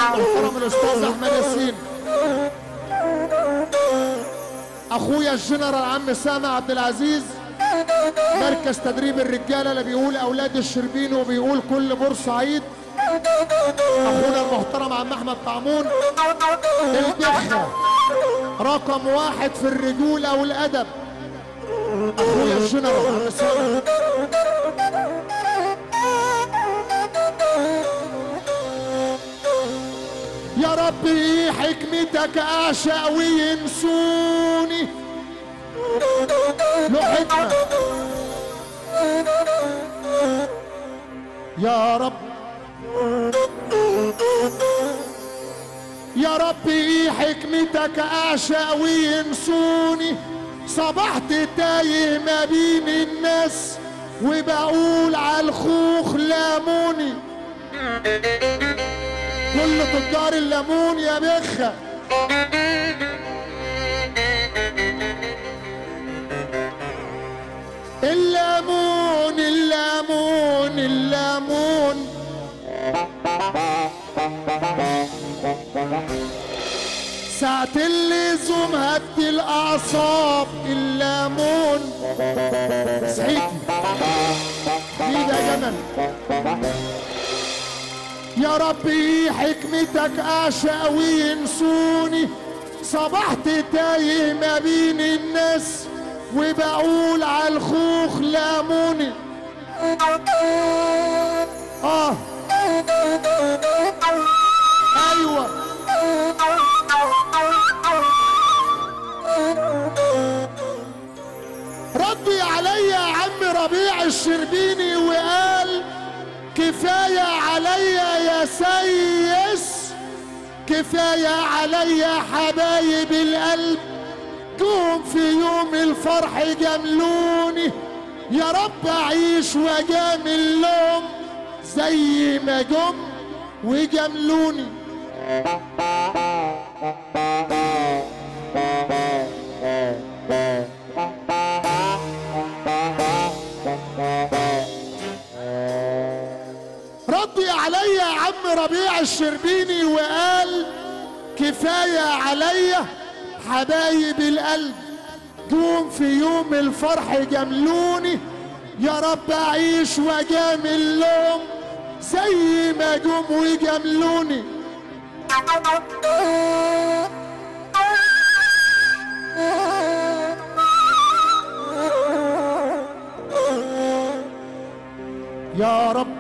المحترم الاستاذ احمد ياسين اخويا الجنرال عم سامع عبد العزيز مركز تدريب الرجاله اللي بيقول اولاد الشربين وبيقول كل بورسعيد اخونا المحترم عم احمد طعمون البخه رقم واحد في الرجوله والادب اخويا الجنرال عم سامع يا رب ايه حكمتك اعشق وينسوني له حكمة يا رب يا رب ايه حكمتك اعشق وينسوني صبحت تايه ما بين الناس وبقول على الخوخ لاموني كل تجار الليمون يا بخة الليمون الليمون الليمون ساعة اللزوم هدي الأعصاب الليمون صحيتي حبيبي يا جمل يا ربي حكمتك أعشق وينسوني صبحت تايه ما بين الناس وبقول على الخوخ لاموني اه ايوه ردي عليا يا عم ربيع الشربيني وقال كفاية عليا يا سيس كفاية عليا حبايب القلب جم في يوم الفرح جملوني يا رب أعيش وأجامل لهم زي ما جم وجملوني ردي عليا يا عم ربيع الشربيني وقال كفاية عليا حبايب القلب جم في يوم الفرح جملوني يا رب أعيش وأجامل لهم زي ما جم وجملوني يا رب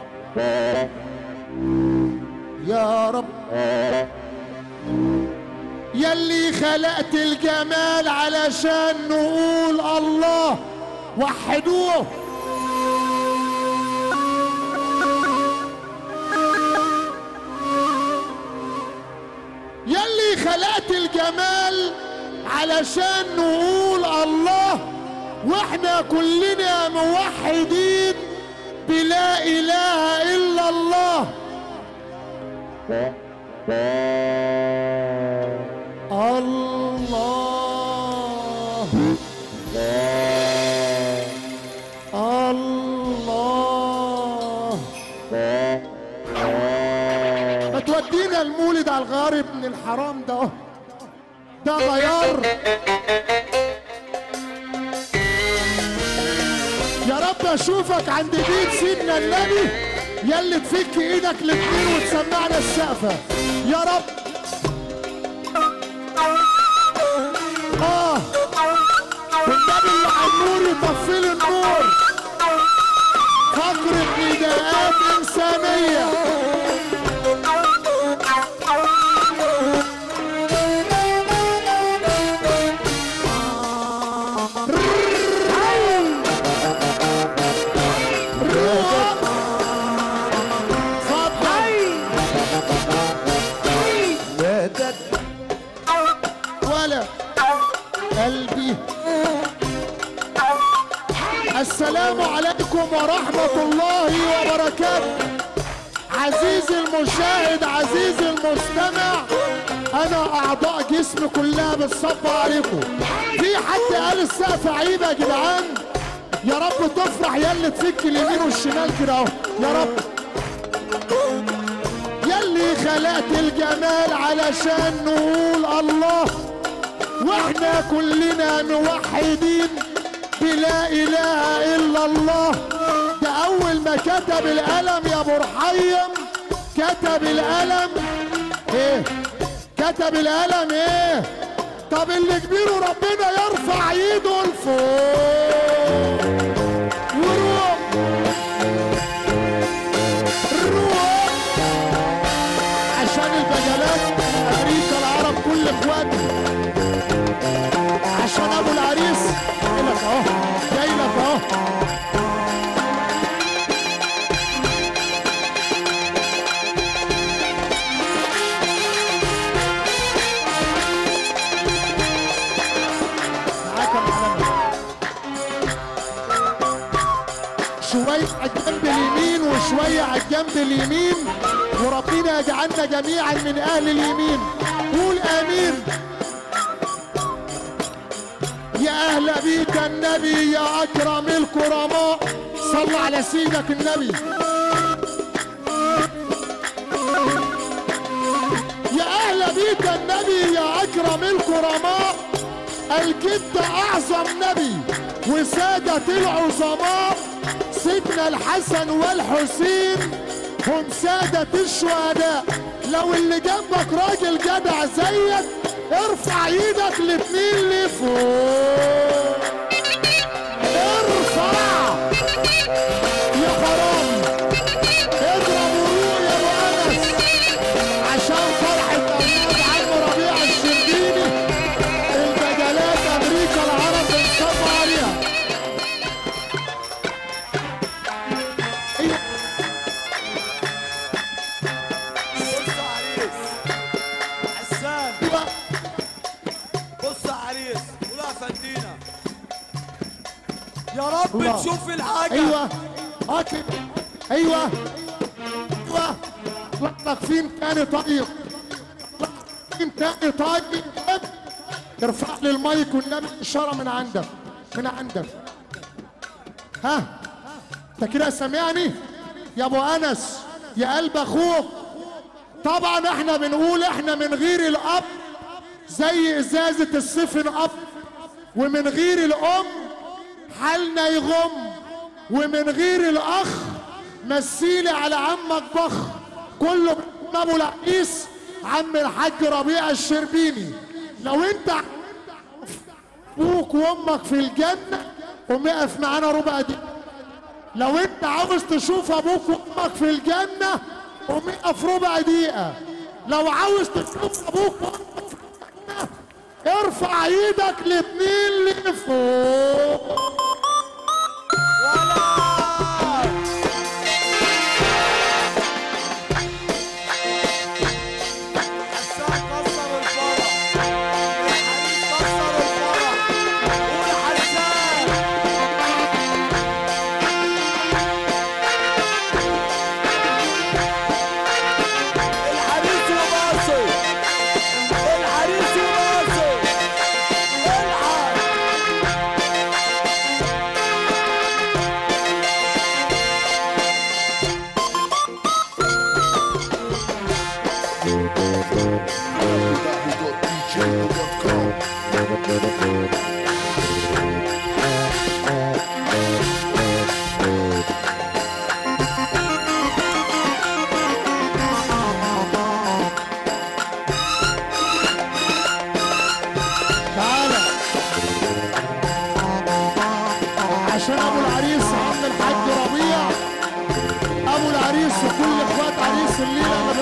يا رب يلي خلقت الجمال علشان نقول الله وحدوه يلي خلقت الجمال علشان نقول الله واحنا كلنا موحدين بلا اله الا الله الله الله ما تودينا المولد على الغارب من الحرام ده ده غيار يا رب اشوفك عند بيت سيدنا النبي يلي تفك ايدك الاتنين وتسمعنا السقفة يا رب اه والنبي اللي على النور يطفي لي النور فقر نداءات انسانيه ولا قلبي السلام عليكم ورحمة الله وبركاته عزيزي المشاهد عزيزي المستمع انا اعضاء جسمي كلها بتصب عليكم في حد قال السقف عيب يا جدعان يا رب تفرح يلي تفك اليمين والشمال كده اهو يا رب يلي خلقت الجمال علشان نقول الله واحنا كلنا موحدين بلا اله الا الله ده اول ما كتب القلم يا ابو رحيم كتب القلم ايه كتب القلم ايه طب اللي كبيره ربنا يرفع ايده لفوق وروح روح عشان البجلات امريكا العرب كل اخواتي عشان ابو العريس جاي لك اهو جاي لك اهو معاك يا معلم شوية على الجنب اليمين وشوية على الجنب اليمين وربنا يجعلنا جميعا من أهل اليمين قول آمين يا أهل بيت النبي يا أكرم الكرماء صل على سيدك النبي يا أهل بيت النبي يا أكرم الكرماء الجد أعظم نبي وسادة العظماء سيدنا الحسن والحسين هم سادة الشهداء لو اللي جنبك راجل جدع زيك ارفع ايدك الاتنين لفوق ارفع يا حرام اضرب وروق يا ابو انس عشان فرحة اولاد عم ربيع الشربيني البجلات امريكا العرب بنصب عليها إيه؟ بص يا عريس حسان ايوه بص يا عريس قول يا فندينا يا رب الله. تشوف الحاجة ايوه اكل ايوه ايوه اطلق فين تاني طيب اطلق فين تاني طيب ارفع لي المايك والنبي اشاره من عندك من عندك ها انت كده سامعني يا ابو انس يا قلب اخوك طبعا احنا بنقول احنا من غير الاب زي ازازه السفن اب ومن غير الام حالنا يغم ومن غير الاخ مسيلي على عمك بخ كله من ابو العقيس عم الحاج ربيع الشربيني لو انت ابوك وامك في الجنه قوم اقف معانا ربع دقيقه لو انت عاوز تشوف ابوك وامك في الجنه قوم اقف ربع دقيقه لو عاوز تشوف ابوك وامك في الجنه ارفع ايدك الاتنين لفوق ولا حسان كسر الفرح الحريم كسر الفرح قول يا حسان الحريس وباصي الحريس وباصي الحق www.dj.com تعالى عشان ابو العريس عم الحاج ربيع ابو العريس وكل اخوات عريس الليله ما